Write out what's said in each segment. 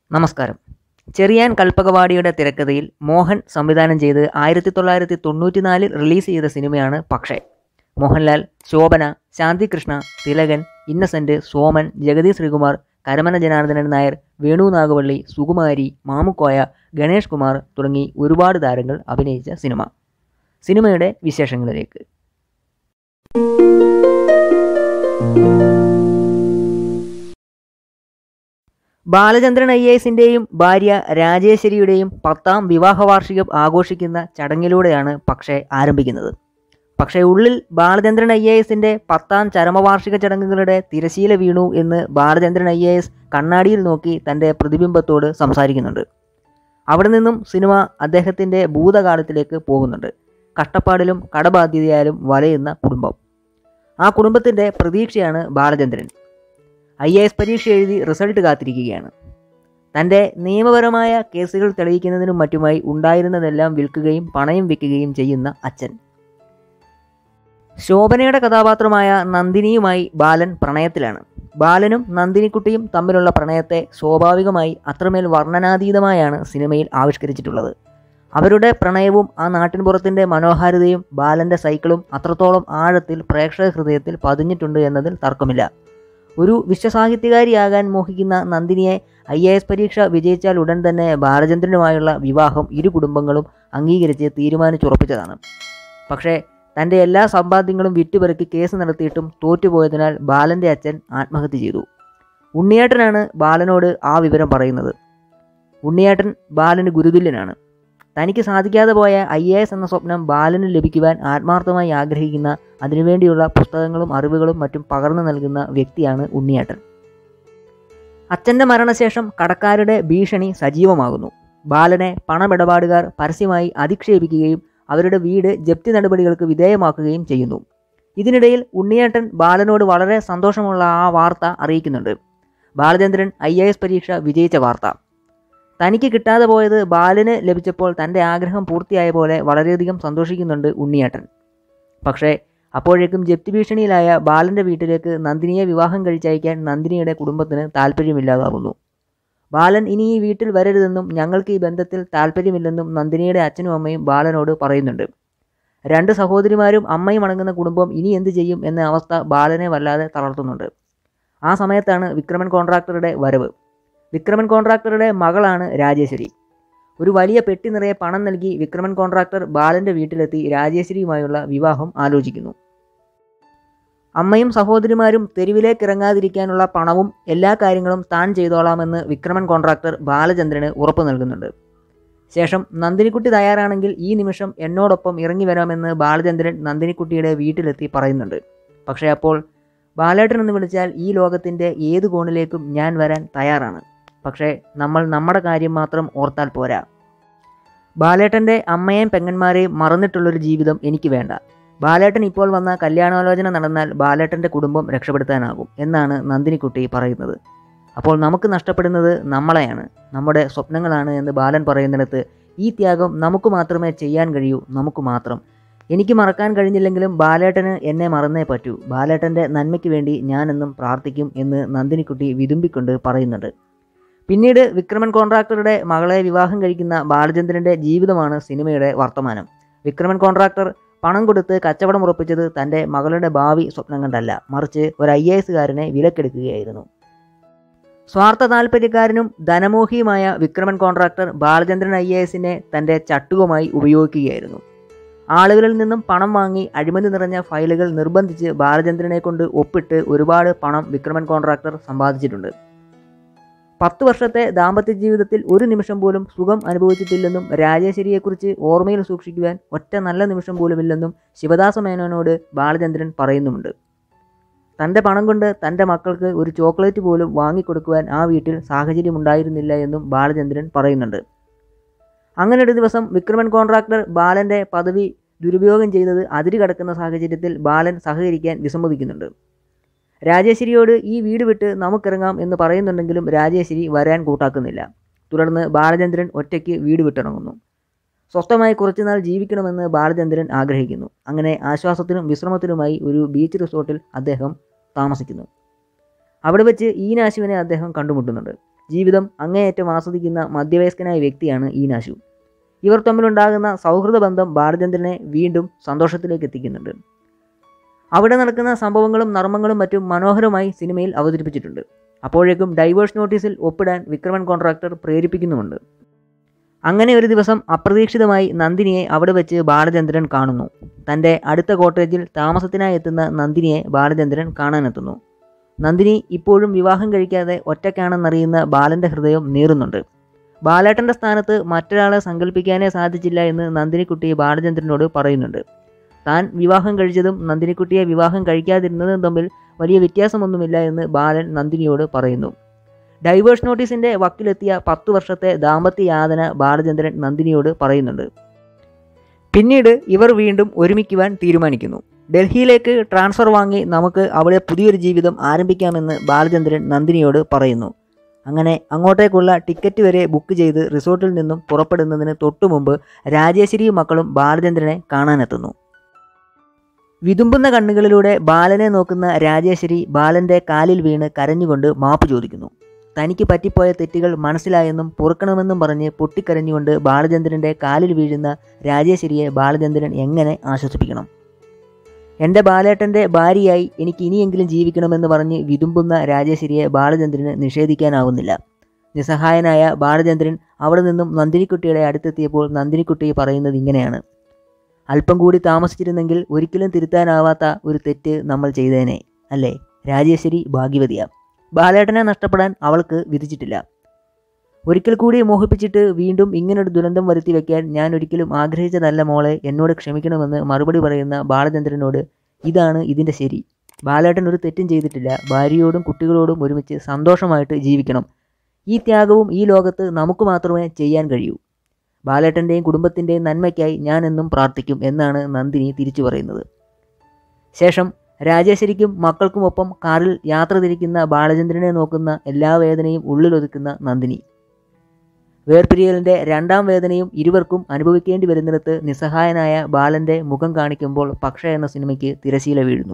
നമസ്കാരം ചെറിയാൻ കൽപ്പകവാടിയുടെ തിരക്കഥയിൽ മോഹൻ സംവിധാനം ചെയ്ത് ആയിരത്തി തൊള്ളായിരത്തി തൊണ്ണൂറ്റിനാലിൽ റിലീസ് ചെയ്ത സിനിമയാണ് പക്ഷേ മോഹൻലാൽ ശോഭന ശാന്തികൃഷ്ണ തിലകൻ ഇന്നസെന്റ് സോമൻ ജഗതി ശ്രീകുമാർ കരമന ജനാർദ്ദനൻ നായർ വേണു നാഗവള്ളി സുകുമാരി മാമുക്കോയ ഗണേഷ് കുമാർ തുടങ്ങി ഒരുപാട് താരങ്ങൾ അഭിനയിച്ച സിനിമ സിനിമയുടെ വിശേഷങ്ങളിലേക്ക് ബാലചന്ദ്രൻ ഐ എസിൻ്റെയും ഭാര്യ രാജേശ്വരിയുടെയും പത്താം വിവാഹ വാർഷികം ആഘോഷിക്കുന്ന ചടങ്ങിലൂടെയാണ് പക്ഷേ ആരംഭിക്കുന്നത് പക്ഷേ ഉള്ളിൽ ബാലചന്ദ്രൻ ഐ എ എസിൻ്റെ പത്താം ചരമവാർഷിക ചടങ്ങുകളുടെ തിരശീല വീണു എന്ന് ബാലചന്ദ്രൻ ഐ എ എസ് കണ്ണാടിയിൽ നോക്കി തൻ്റെ പ്രതിബിംബത്തോട് സംസാരിക്കുന്നുണ്ട് അവിടെ നിന്നും സിനിമ അദ്ദേഹത്തിൻ്റെ ഭൂതകാലത്തിലേക്ക് പോകുന്നുണ്ട് കഷ്ടപ്പാടിലും കടബാധ്യതയാലും വലയുന്ന കുടുംബം ആ കുടുംബത്തിൻ്റെ പ്രതീക്ഷയാണ് ബാലചന്ദ്രൻ ഐ എ എസ് പരീക്ഷ എഴുതി റിസൾട്ട് കാത്തിരിക്കുകയാണ് തൻ്റെ നിയമപരമായ കേസുകൾ തെളിയിക്കുന്നതിനും മറ്റുമായി ഉണ്ടായിരുന്നതെല്ലാം വിൽക്കുകയും പണയം വെക്കുകയും ചെയ്യുന്ന അച്ഛൻ ശോഭനയുടെ കഥാപാത്രമായ നന്ദിനിയുമായി ബാലൻ പ്രണയത്തിലാണ് ബാലനും നന്ദിനിക്കുട്ടിയും തമ്മിലുള്ള പ്രണയത്തെ സ്വാഭാവികമായി അത്രമേൽ വർണ്ണനാതീതമായാണ് സിനിമയിൽ ആവിഷ്കരിച്ചിട്ടുള്ളത് അവരുടെ പ്രണയവും ആ നാട്ടിൻപുറത്തിൻ്റെ മനോഹാരിതയും ബാലൻ്റെ സൈക്കിളും അത്രത്തോളം ആഴത്തിൽ പ്രേക്ഷക ഹൃദയത്തിൽ പതിഞ്ഞിട്ടുണ്ട് എന്നതിൽ തർക്കമില്ല ഒരു വിശ്വസാഹിത്യകാരിയാകാൻ മോഹിക്കുന്ന നന്ദിനിയെ ഐ എ എസ് പരീക്ഷ വിജയിച്ചാൽ ഉടൻ തന്നെ ബാലചന്ദ്രനുമായുള്ള വിവാഹം ഇരു കുടുംബങ്ങളും അംഗീകരിച്ച് തീരുമാനിച്ചുറപ്പിച്ചതാണ് പക്ഷേ തൻ്റെ എല്ലാ സമ്പാദ്യങ്ങളും വിറ്റുപെറുക്കി കേസ് നടത്തിയിട്ടും തോറ്റുപോയതിനാൽ ബാലൻ്റെ അച്ഛൻ ആത്മഹത്യ ചെയ്തു ഉണ്ണിയേട്ടനാണ് ബാലനോട് ആ വിവരം പറയുന്നത് ഉണ്ണിയേട്ടൻ ബാലന് ഗുരുതുല്യനാണ് തനിക്ക് സാധിക്കാതെ പോയ ഐ എ എസ് എന്ന സ്വപ്നം ബാലന് ലഭിക്കുവാൻ ആത്മാർത്ഥമായി ആഗ്രഹിക്കുന്ന അതിനുവേണ്ടിയുള്ള പുസ്തകങ്ങളും അറിവുകളും മറ്റും പകർന്നു നൽകുന്ന വ്യക്തിയാണ് ഉണ്ണിയേട്ടൻ അച്ഛൻ്റെ മരണശേഷം കടക്കാരുടെ ഭീഷണി സജീവമാകുന്നു ബാലനെ പണമിടപാടുകാർ പരസ്യമായി അധിക്ഷേപിക്കുകയും അവരുടെ വീട് ജപ്തി നടപടികൾക്ക് വിധേയമാക്കുകയും ചെയ്യുന്നു ഇതിനിടയിൽ ഉണ്ണിയേട്ടൻ ബാലനോട് വളരെ സന്തോഷമുള്ള ആ വാർത്ത അറിയിക്കുന്നുണ്ട് ബാലചന്ദ്രൻ ഐ എ എസ് പരീക്ഷ വിജയിച്ച വാർത്ത തനിക്ക് കിട്ടാതെ പോയത് ബാലന് ലഭിച്ചപ്പോൾ തൻ്റെ ആഗ്രഹം പൂർത്തിയായ പോലെ വളരെയധികം സന്തോഷിക്കുന്നുണ്ട് ഉണ്ണിയേട്ടൻ പക്ഷേ അപ്പോഴേക്കും ജപ്തി ഭീഷണിയിലായ ബാലൻ്റെ വീട്ടിലേക്ക് നന്ദിനിയെ വിവാഹം കഴിച്ചയക്കാൻ നന്ദിനിയുടെ കുടുംബത്തിന് താല്പര്യമില്ലാതാകുന്നു ബാലൻ ഇനി ഈ വീട്ടിൽ വരരുതെന്നും ഞങ്ങൾക്ക് ഈ ബന്ധത്തിൽ താല്പര്യമില്ലെന്നും നന്ദിനിയുടെ അച്ഛനും അമ്മയും ബാലനോട് പറയുന്നുണ്ട് രണ്ട് സഹോദരിമാരും അമ്മയും അടങ്ങുന്ന കുടുംബം ഇനി എന്ത് ചെയ്യും എന്ന അവസ്ഥ ബാലനെ വല്ലാതെ തളർത്തുന്നുണ്ട് ആ സമയത്താണ് വിക്രമൻ കോൺട്രാക്ടറുടെ വരവ് വിക്രമൻ കോൺട്രാക്ടറുടെ മകളാണ് രാജേശ്വരി ഒരു വലിയ പെട്ടി നിറയെ പണം നൽകി വിക്രമൻ കോൺട്രാക്ടർ ബാലൻ്റെ വീട്ടിലെത്തി രാജേശ്വരിയുമായുള്ള വിവാഹം ആലോചിക്കുന്നു അമ്മയും സഹോദരിമാരും തെരുവിലേക്ക് ഇറങ്ങാതിരിക്കാനുള്ള പണവും എല്ലാ കാര്യങ്ങളും താൻ ചെയ്തോളാമെന്ന് വിക്രമൻ കോൺട്രാക്ടർ ബാലചന്ദ്രന് ഉറപ്പു നൽകുന്നുണ്ട് ശേഷം നന്ദിനിക്കുട്ടി തയ്യാറാണെങ്കിൽ ഈ നിമിഷം എന്നോടൊപ്പം ഇറങ്ങി വരാമെന്ന് ബാലചന്ദ്രൻ നന്ദിനിക്കുട്ടിയുടെ വീട്ടിലെത്തി പറയുന്നുണ്ട് പക്ഷേ അപ്പോൾ ബാലേട്ടൻ എന്ന് വിളിച്ചാൽ ഈ ലോകത്തിൻ്റെ ഏത് കോണിലേക്കും ഞാൻ വരാൻ തയ്യാറാണ് പക്ഷേ നമ്മൾ നമ്മുടെ കാര്യം മാത്രം ഓർത്താൽ പോരാ ബാലേട്ടൻ്റെ അമ്മയെയും പെങ്ങന്മാരെയും മറന്നിട്ടുള്ളൊരു ജീവിതം എനിക്ക് വേണ്ട ബാലേട്ടൻ ഇപ്പോൾ വന്ന കല്യാണാലോചന നടന്നാൽ ബാലേട്ടൻ്റെ കുടുംബം രക്ഷപ്പെടുത്താനാകും എന്നാണ് നന്ദിനിക്കുട്ടി പറയുന്നത് അപ്പോൾ നമുക്ക് നഷ്ടപ്പെടുന്നത് നമ്മളെയാണ് നമ്മുടെ സ്വപ്നങ്ങളാണ് എന്ന് ബാലൻ പറയുന്നിടത്ത് ഈ ത്യാഗം നമുക്ക് മാത്രമേ ചെയ്യാൻ കഴിയൂ നമുക്ക് മാത്രം എനിക്ക് മറക്കാൻ കഴിഞ്ഞില്ലെങ്കിലും ബാലേട്ടന് എന്നെ മറന്നേ പറ്റൂ ബാലേട്ടൻ്റെ നന്മയ്ക്ക് വേണ്ടി ഞാനെന്നും പ്രാർത്ഥിക്കും എന്ന് നന്ദിനിക്കുട്ടി വിതുമ്പിക്കൊണ്ട് പറയുന്നുണ്ട് പിന്നീട് വിക്രമൻ കോൺട്രാക്ടറുടെ മകളെ വിവാഹം കഴിക്കുന്ന ബാലചന്ദ്രൻ്റെ ജീവിതമാണ് സിനിമയുടെ വർത്തമാനം വിക്രമൻ കോൺട്രാക്ടർ പണം കൊടുത്ത് കച്ചവടം ഉറപ്പിച്ചത് തൻ്റെ മകളുടെ ഭാവി സ്വപ്നം കണ്ടല്ല മറിച്ച് ഒരു ഐ എ എസുകാരനെ വിലക്കെടുക്കുകയായിരുന്നു സ്വാർത്ഥ താല്പര്യക്കാരനും ധനമോഹിയുമായ Vikraman contractor Balachandran I A എസിനെ തൻ്റെ ചട്ടുകമായി ഉപയോഗിക്കുകയായിരുന്നു ആളുകളിൽ നിന്നും പണം വാങ്ങി അഴിമതി നിറഞ്ഞ ഫയലുകൾ നിർബന്ധിച്ച് ബാലചന്ദ്രനെ കൊണ്ട് ഒപ്പിട്ട് ഒരുപാട് പണം വിക്രമൻ കോൺട്രാക്ടർ സമ്പാദിച്ചിട്ടുണ്ട് പത്ത് വർഷത്തെ ദാമ്പത്യ ജീവിതത്തിൽ ഒരു നിമിഷം പോലും സുഖം അനുഭവിച്ചിട്ടില്ലെന്നും രാജേശ്വരിയെക്കുറിച്ച് ഓർമ്മയിൽ സൂക്ഷിക്കുവാൻ ഒറ്റ നല്ല നിമിഷം പോലുമില്ലെന്നും ശിവദാസ മേനോനോട് ബാലചന്ദ്രൻ പറയുന്നുമുണ്ട് തൻ്റെ പണം കൊണ്ട് തൻ്റെ മക്കൾക്ക് ഒരു ചോക്ലേറ്റ് പോലും വാങ്ങിക്കൊടുക്കുവാൻ ആ വീട്ടിൽ സാഹചര്യമുണ്ടായിരുന്നില്ല എന്നും ബാലചന്ദ്രൻ പറയുന്നുണ്ട് അങ്ങനെ ഒരു ദിവസം വിക്രമൻ കോൺട്രാക്ടർ ബാലൻ്റെ പദവി ദുരുപയോഗം ചെയ്തത് അതിര് കടക്കുന്ന സാഹചര്യത്തിൽ ബാലൻ സഹകരിക്കാൻ വിസമ്മതിക്കുന്നുണ്ട് രാജേശ്വരിയോട് ഈ വീട് വിട്ട് നമുക്കിറങ്ങാം എന്ന് പറയുന്നുണ്ടെങ്കിലും രാജേശ്വരി വരാൻ കൂട്ടാക്കുന്നില്ല തുടർന്ന് ബാലചന്ദ്രൻ ഒറ്റയ്ക്ക് വീട് വിട്ടിറങ്ങുന്നു സ്വസ്ഥമായി കുറച്ചുനാൾ ജീവിക്കണമെന്ന് ബാലചന്ദ്രൻ ആഗ്രഹിക്കുന്നു അങ്ങനെ ആശ്വാസത്തിനും വിശ്രമത്തിനുമായി ഒരു ബീച്ച് റിസോർട്ടിൽ അദ്ദേഹം താമസിക്കുന്നു അവിടെ വെച്ച് ഈനാശുവിനെ അദ്ദേഹം കണ്ടുമുട്ടുന്നുണ്ട് ജീവിതം അങ്ങേയറ്റം ആസ്വദിക്കുന്ന മധ്യവയസ്കനായ വ്യക്തിയാണ് ഈനാശു ഇവർ തമ്മിലുണ്ടാകുന്ന സൗഹൃദ ബന്ധം ബാലചന്ദ്രനെ വീണ്ടും സന്തോഷത്തിലേക്ക് എത്തിക്കുന്നുണ്ട് അവിടെ നടക്കുന്ന സംഭവങ്ങളും നർമ്മങ്ങളും മറ്റും മനോഹരമായി സിനിമയിൽ അവതരിപ്പിച്ചിട്ടുണ്ട് അപ്പോഴേക്കും ഡൈവേഴ്സ് നോട്ടീസിൽ ഒപ്പിടാൻ വിക്രമൻ കോൺട്രാക്ടർ പ്രേരിപ്പിക്കുന്നുമുണ്ട് അങ്ങനെ ഒരു ദിവസം അപ്രതീക്ഷിതമായി നന്ദിനിയെ അവിടെ വെച്ച് ബാലചന്ദ്രൻ കാണുന്നു തൻ്റെ അടുത്ത കോട്ടേജിൽ താമസത്തിനായി എത്തുന്ന നന്ദിനിയെ ബാലചന്ദ്രൻ കാണാനെത്തുന്നു നന്ദിനി ഇപ്പോഴും വിവാഹം കഴിക്കാതെ ഒറ്റയ്ക്കാണെന്നറിയുന്ന ബാലൻ്റെ ഹൃദയം നീറുന്നുണ്ട് ബാലേട്ടൻ്റെ സ്ഥാനത്ത് മറ്റൊരാളെ സങ്കല്പിക്കാനേ സാധിച്ചില്ല എന്ന് നന്ദിനിക്കുട്ടി ബാലചന്ദ്രനോട് പറയുന്നുണ്ട് താൻ വിവാഹം കഴിച്ചതും നന്ദിനിക്കുട്ടിയെ വിവാഹം കഴിക്കാതിരുന്നതും തമ്മിൽ വലിയ വ്യത്യാസമൊന്നുമില്ല എന്ന് ബാലൻ നന്ദിനിയോട് പറയുന്നു ഡൈവേഴ്സ് നോട്ടീസിൻ്റെ വക്കിലെത്തിയ പത്തു വർഷത്തെ ദാമ്പത്യ യാതന ബാലചന്ദ്രൻ നന്ദിനിയോട് പറയുന്നുണ്ട് പിന്നീട് ഇവർ വീണ്ടും ഒരുമിക്കുവാൻ തീരുമാനിക്കുന്നു ഡൽഹിയിലേക്ക് ട്രാൻസ്ഫർ വാങ്ങി നമുക്ക് അവിടെ പുതിയൊരു ജീവിതം ആരംഭിക്കാമെന്ന് ബാലചന്ദ്രൻ നന്ദിനിയോട് പറയുന്നു അങ്ങനെ അങ്ങോട്ടേക്കുള്ള ടിക്കറ്റ് വരെ ബുക്ക് ചെയ്ത് റിസോർട്ടിൽ നിന്നും പുറപ്പെടുന്നതിന് തൊട്ടുമുമ്പ് രാജേശ്വരിയും മക്കളും ബാലചന്ദ്രനെ കാണാനെത്തുന്നു വിതുമ്പുന്ന കണ്ണുകളിലൂടെ ബാലനെ നോക്കുന്ന രാജേശ്വരി ബാലന്റെ കാലിൽ വീണ് കരഞ്ഞുകൊണ്ട് മാപ്പ് ചോദിക്കുന്നു തനിക്ക് പറ്റിപ്പോയ തെറ്റുകൾ മനസ്സിലായെന്നും പൊറുക്കണമെന്നും പറഞ്ഞ് പൊട്ടിക്കരഞ്ഞുകൊണ്ട് ബാലചന്ദ്രന്റെ കാലിൽ വീഴുന്ന രാജേശ്വരിയെ ബാലചന്ദ്രൻ എങ്ങനെ ആശ്വസിപ്പിക്കണം എൻ്റെ ബാലേട്ടൻ്റെ ഭാര്യയായി എനിക്ക് ഇനിയെങ്കിലും ജീവിക്കണമെന്ന് പറഞ്ഞ് വിതുമ്പുന്ന രാജേശ്വരിയെ ബാലചന്ദ്രന് നിഷേധിക്കാനാവുന്നില്ല നിസ്സഹായനായ ബാലചന്ദ്രൻ അവിടെ നിന്നും നന്ദിനിക്കുട്ടിയുടെ അടുത്തെത്തിയപ്പോൾ നന്ദിനിക്കുട്ടി പറയുന്നത് ഇങ്ങനെയാണ് അല്പം കൂടി താമസിച്ചിരുന്നെങ്കിൽ ഒരിക്കലും തിരുത്താനാവാത്ത ഒരു തെറ്റ് നമ്മൾ ചെയ്തേനെ അല്ലേ രാജേശ്വരി ഭാഗ്യവതിയാ ബാലേട്ടനെ നഷ്ടപ്പെടാൻ അവൾക്ക് വിധിച്ചിട്ടില്ല ഒരിക്കൽ കൂടി മോഹിപ്പിച്ചിട്ട് വീണ്ടും ഇങ്ങനൊരു ദുരന്തം വരുത്തി വെക്കാൻ ഞാൻ ഒരിക്കലും ആഗ്രഹിച്ചതല്ല മോളെ എന്നോട് ക്ഷമിക്കണമെന്ന് മറുപടി പറയുന്ന ബാലചന്ദ്രനോട് ഇതാണ് ഇതിൻ്റെ ശരി ബാലേട്ടൻ ഒരു തെറ്റും ചെയ്തിട്ടില്ല ഭാര്യയോടും കുട്ടികളോടും ഒരുമിച്ച് സന്തോഷമായിട്ട് ജീവിക്കണം ഈ ത്യാഗവും ഈ ലോകത്ത് നമുക്ക് മാത്രമേ ചെയ്യാൻ കഴിയൂ ബാലേട്ടൻ്റെയും കുടുംബത്തിൻ്റെയും നന്മയ്ക്കായി ഞാൻ എന്നും പ്രാർത്ഥിക്കും എന്നാണ് നന്ദിനി തിരിച്ചു പറയുന്നത് ശേഷം രാജേശ്വരിക്കും മക്കൾക്കുമൊപ്പം കാറിൽ യാത്ര തിരിക്കുന്ന ബാലചന്ദ്രനെ നോക്കുന്ന എല്ലാ വേദനയും ഉള്ളിലൊതുക്കുന്ന നന്ദിനി വേർപിരിയലിൻ്റെ രണ്ടാം വേദനയും ഇരുവർക്കും അനുഭവിക്കേണ്ടി വരുന്നിടത്ത് നിസ്സഹായനായ ബാലൻ്റെ മുഖം കാണിക്കുമ്പോൾ പക്ഷ എന്ന സിനിമയ്ക്ക് തിരശീല വീഴുന്നു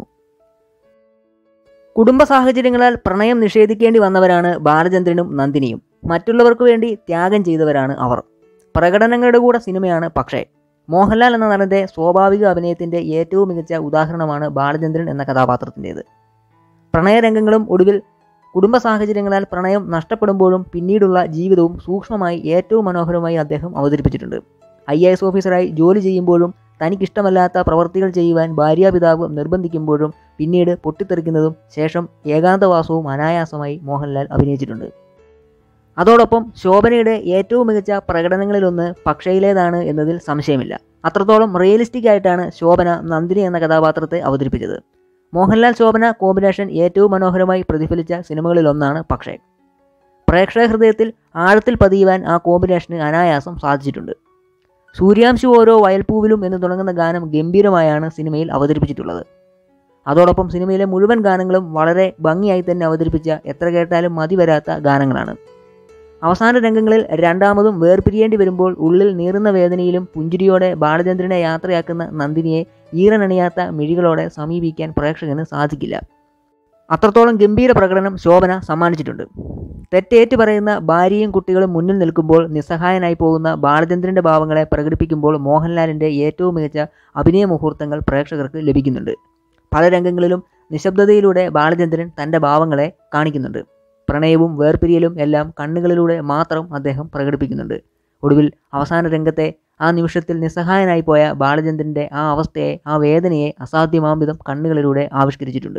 കുടുംബ സാഹചര്യങ്ങളാൽ പ്രണയം നിഷേധിക്കേണ്ടി വന്നവരാണ് ബാലചന്ദ്രനും നന്ദിനിയും മറ്റുള്ളവർക്ക് വേണ്ടി ത്യാഗം ചെയ്തവരാണ് അവർ പ്രകടനങ്ങളുടെ കൂടെ സിനിമയാണ് പക്ഷേ മോഹൻലാൽ എന്ന നടൻ്റെ സ്വാഭാവിക അഭിനയത്തിൻ്റെ ഏറ്റവും മികച്ച ഉദാഹരണമാണ് ബാലചന്ദ്രൻ എന്ന കഥാപാത്രത്തിൻ്റേത് പ്രണയരംഗങ്ങളും ഒടുവിൽ കുടുംബ സാഹചര്യങ്ങളാൽ പ്രണയം നഷ്ടപ്പെടുമ്പോഴും പിന്നീടുള്ള ജീവിതവും സൂക്ഷ്മമായി ഏറ്റവും മനോഹരമായി അദ്ദേഹം അവതരിപ്പിച്ചിട്ടുണ്ട് ഐ എ എസ് ഓഫീസറായി ജോലി ചെയ്യുമ്പോഴും തനിക്കിഷ്ടമല്ലാത്ത പ്രവർത്തികൾ ചെയ്യുവാൻ ഭാര്യാപിതാവ് നിർബന്ധിക്കുമ്പോഴും പിന്നീട് പൊട്ടിത്തെറിക്കുന്നതും ശേഷം ഏകാന്തവാസവും അനായാസമായി മോഹൻലാൽ അഭിനയിച്ചിട്ടുണ്ട് അതോടൊപ്പം ശോഭനയുടെ ഏറ്റവും മികച്ച പ്രകടനങ്ങളിലൊന്ന് പക്ഷയിലേതാണ് എന്നതിൽ സംശയമില്ല അത്രത്തോളം റിയലിസ്റ്റിക് ആയിട്ടാണ് ശോഭന നന്ദിനി എന്ന കഥാപാത്രത്തെ അവതരിപ്പിച്ചത് മോഹൻലാൽ ശോഭന കോമ്പിനേഷൻ ഏറ്റവും മനോഹരമായി പ്രതിഫലിച്ച സിനിമകളിലൊന്നാണ് പക്ഷേ പ്രേക്ഷക ഹൃദയത്തിൽ ആഴത്തിൽ പതിയുവാൻ ആ കോമ്പിനേഷന് അനായാസം സാധിച്ചിട്ടുണ്ട് സൂര്യാംശു ഓരോ വയൽപ്പൂവിലും എന്ന് തുടങ്ങുന്ന ഗാനം ഗംഭീരമായാണ് സിനിമയിൽ അവതരിപ്പിച്ചിട്ടുള്ളത് അതോടൊപ്പം സിനിമയിലെ മുഴുവൻ ഗാനങ്ങളും വളരെ ഭംഗിയായി തന്നെ അവതരിപ്പിച്ച എത്ര കേട്ടാലും മതി വരാത്ത ഗാനങ്ങളാണ് അവസാന രംഗങ്ങളിൽ രണ്ടാമതും വേർപിരിയേണ്ടി വരുമ്പോൾ ഉള്ളിൽ നീറുന്ന വേദനയിലും പുഞ്ചിരിയോടെ ബാലചന്ദ്രനെ യാത്രയാക്കുന്ന നന്ദിനിയെ ഈറനണിയാത്ത മിഴികളോടെ സമീപിക്കാൻ പ്രേക്ഷകന് സാധിക്കില്ല അത്രത്തോളം ഗംഭീര പ്രകടനം ശോഭന സമ്മാനിച്ചിട്ടുണ്ട് തെറ്റേറ്റ് പറയുന്ന ഭാര്യയും കുട്ടികളും മുന്നിൽ നിൽക്കുമ്പോൾ നിസ്സഹായനായി പോകുന്ന ബാലചന്ദ്രന്റെ ഭാവങ്ങളെ പ്രകടിപ്പിക്കുമ്പോൾ മോഹൻലാലിന്റെ ഏറ്റവും മികച്ച അഭിനയ മുഹൂർത്തങ്ങൾ പ്രേക്ഷകർക്ക് ലഭിക്കുന്നുണ്ട് പല രംഗങ്ങളിലും നിശബ്ദതയിലൂടെ ബാലചന്ദ്രൻ തൻ്റെ ഭാവങ്ങളെ കാണിക്കുന്നുണ്ട് പ്രണയവും വേർപിരിയലും എല്ലാം കണ്ണുകളിലൂടെ മാത്രം അദ്ദേഹം പ്രകടിപ്പിക്കുന്നുണ്ട് ഒടുവിൽ അവസാന രംഗത്തെ ആ നിമിഷത്തിൽ നിസ്സഹായനായി പോയ ബാലചന്ദ്രൻ്റെ ആ അവസ്ഥയെ ആ വേദനയെ അസാധ്യമാംവിധം കണ്ണുകളിലൂടെ ആവിഷ്കരിച്ചിട്ടുണ്ട്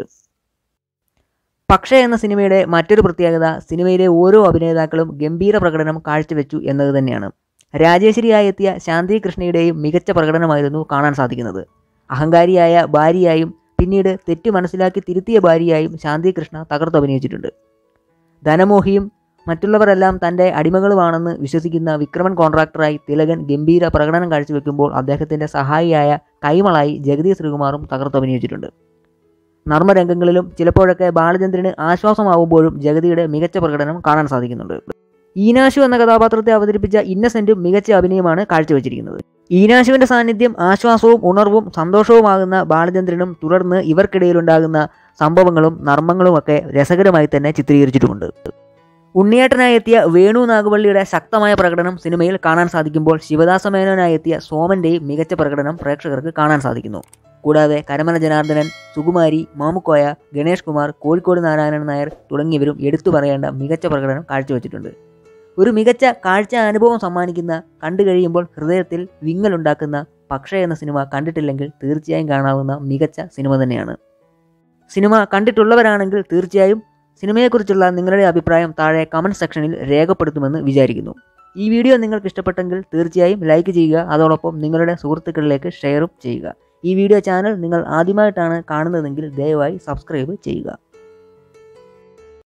പക്ഷേ എന്ന സിനിമയുടെ മറ്റൊരു പ്രത്യേകത സിനിമയിലെ ഓരോ അഭിനേതാക്കളും ഗംഭീര പ്രകടനം കാഴ്ചവെച്ചു എന്നത് തന്നെയാണ് രാജേശ്വരിയായി എത്തിയ ശാന്തി കൃഷ്ണയുടെയും മികച്ച പ്രകടനമായിരുന്നു കാണാൻ സാധിക്കുന്നത് അഹങ്കാരിയായ ഭാര്യയായും പിന്നീട് തെറ്റ് മനസ്സിലാക്കി തിരുത്തിയ ഭാര്യയായും ശാന്തി കൃഷ്ണ തകർത്തഭിനയിച്ചിട്ടുണ്ട് ധനമോഹിയും മറ്റുള്ളവരെല്ലാം തൻ്റെ അടിമകളുമാണെന്ന് വിശ്വസിക്കുന്ന വിക്രമൻ കോൺട്രാക്ടറായി തിലകൻ ഗംഭീര പ്രകടനം കാഴ്ചവെക്കുമ്പോൾ അദ്ദേഹത്തിൻ്റെ സഹായിയായ കൈമളായി ജഗതി ശ്രീകുമാറും തകർത്തഭിനയിച്ചിട്ടുണ്ട് നർമ്മരംഗങ്ങളിലും ചിലപ്പോഴൊക്കെ ബാലചന്ദ്രന് ആശ്വാസമാവുമ്പോഴും ജഗതിയുടെ മികച്ച പ്രകടനം കാണാൻ സാധിക്കുന്നുണ്ട് ഈനാശു എന്ന കഥാപാത്രത്തെ അവതരിപ്പിച്ച ഇന്നസെന്റും മികച്ച അഭിനയമാണ് കാഴ്ചവെച്ചിരിക്കുന്നത് ഈനാശുവിന്റെ സാന്നിധ്യം ആശ്വാസവും ഉണർവും സന്തോഷവുമാകുന്ന ബാലചന്ദ്രനും തുടർന്ന് ഇവർക്കിടയിലുണ്ടാകുന്ന സംഭവങ്ങളും നർമ്മങ്ങളുമൊക്കെ രസകരമായി തന്നെ ചിത്രീകരിച്ചിട്ടുമുണ്ട് ഉണ്ണിയേട്ടനായി എത്തിയ വേണു നാഗവള്ളിയുടെ ശക്തമായ പ്രകടനം സിനിമയിൽ കാണാൻ സാധിക്കുമ്പോൾ ശിവദാസ മേനോനായി എത്തിയ സോമന്റെയും മികച്ച പ്രകടനം പ്രേക്ഷകർക്ക് കാണാൻ സാധിക്കുന്നു കൂടാതെ കരമന ജനാർദ്ദനൻ സുകുമാരി മാമുക്കോയ ഗണേഷ് കുമാർ കോഴിക്കോട് നാരായണൻ നായർ തുടങ്ങിയവരും എടുത്തു പറയേണ്ട മികച്ച പ്രകടനം കാഴ്ചവെച്ചിട്ടുണ്ട് ഒരു മികച്ച കാഴ്ച അനുഭവം സമ്മാനിക്കുന്ന കണ്ടു കഴിയുമ്പോൾ ഹൃദയത്തിൽ വിങ്ങലുണ്ടാക്കുന്ന പക്ഷേ എന്ന സിനിമ കണ്ടിട്ടില്ലെങ്കിൽ തീർച്ചയായും കാണാവുന്ന മികച്ച സിനിമ തന്നെയാണ് സിനിമ കണ്ടിട്ടുള്ളവരാണെങ്കിൽ തീർച്ചയായും സിനിമയെക്കുറിച്ചുള്ള നിങ്ങളുടെ അഭിപ്രായം താഴെ കമൻറ്റ് സെക്ഷനിൽ രേഖപ്പെടുത്തുമെന്ന് വിചാരിക്കുന്നു ഈ വീഡിയോ നിങ്ങൾക്ക് ഇഷ്ടപ്പെട്ടെങ്കിൽ തീർച്ചയായും ലൈക്ക് ചെയ്യുക അതോടൊപ്പം നിങ്ങളുടെ സുഹൃത്തുക്കളിലേക്ക് ഷെയറും ചെയ്യുക ഈ വീഡിയോ ചാനൽ നിങ്ങൾ ആദ്യമായിട്ടാണ് കാണുന്നതെങ്കിൽ ദയവായി സബ്സ്ക്രൈബ് ചെയ്യുക